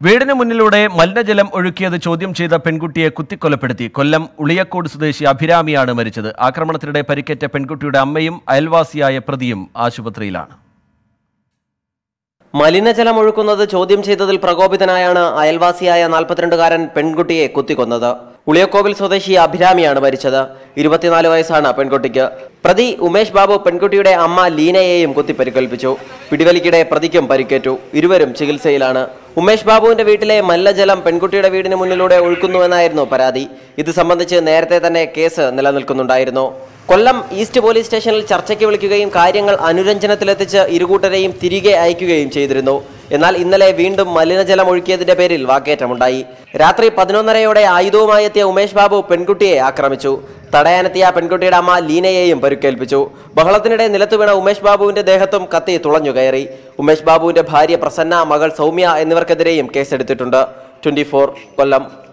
വീടിന് മുന്നിലൂടെ മലിനജലം ഒഴുക്കിയത് ചോദ്യം ചെയ്ത പെൺകുട്ടിയെ കുത്തിക്കൊലപ്പെടുത്തി കൊല്ലം ഉളിയക്കോട് സ്വദേശി അഭിരാമിയാണ് മരിച്ചത് ആക്രമണത്തിനിടെ പരിക്കേറ്റ പെൺകുട്ടിയുടെ അമ്മയും അയൽവാസിയായ പ്രതിയും ആശുപത്രിയിലാണ് മലിനജലം ഒഴുക്കുന്നത് ചോദ്യം ചെയ്തതിൽ പ്രകോപിതനായാണ് അയൽവാസിയായ നാൽപ്പത്തിരണ്ടുകാരൻ പെൺകുട്ടിയെ കുത്തിക്കൊന്നത് ഉളിയക്കോവിൽ സ്വദേശി അഭിരാമിയാണ് മരിച്ചത് ഇരുപത്തിനാല് വയസ്സാണ് പെൺകുട്ടിക്ക് പ്രതി ഉമേഷ് ബാബു പെൺകുട്ടിയുടെ അമ്മ ലീനയെയും കുത്തി പരിക്കേൽപ്പിച്ചു പിടിവലിക്കിടെ പ്രതിക്കും പരിക്കേറ്റു ഇരുവരും ചികിത്സയിലാണ് ഉമേഷ് ബാബുവിന്റെ വീട്ടിലെ മലിനജലം പെൺകുട്ടിയുടെ വീടിന് മുന്നിലൂടെ ഒഴുക്കുന്നുവെന്നായിരുന്നു പരാതി ഇത് സംബന്ധിച്ച് നേരത്തെ തന്നെ കേസ് നിലനിൽക്കുന്നുണ്ടായിരുന്നു കൊല്ലം ഈസ്റ്റ് പോലീസ് സ്റ്റേഷനിൽ ചർച്ചയ്ക്ക് വിളിക്കുകയും കാര്യങ്ങൾ അനുരഞ്ജനത്തിലെത്തിച്ച് ഇരുകൂട്ടരെയും തിരികെ അയക്കുകയും ചെയ്തിരുന്നു എന്നാൽ ഇന്നലെ വീണ്ടും മലിനജലം ഒഴുക്കിയതിന്റെ പേരിൽ വാക്കേറ്റമുണ്ടായി രാത്രി പതിനൊന്നരയോടെ ആയുധവുമായി എത്തിയ ഉമേഷ് ബാബു പെൺകുട്ടിയെ ആക്രമിച്ചു തടയാനെത്തിയ പെൺകുട്ടിയുടെ അമ്മ ലീനയെയും പരിക്കേൽപ്പിച്ചു ബഹളത്തിനിടെ നിലത്ത് വീണ ഉമേഷ് ബാബുവിന്റെ ദേഹത്തും കത്തി തുളഞ്ഞു കയറി ഉമേഷ് ബാബുവിന്റെ ഭാര്യ പ്രസന്ന മകൾ സൗമ്യ എന്നിവർക്കെതിരെയും കേസെടുത്തിട്ടുണ്ട് ട്വന്റി കൊല്ലം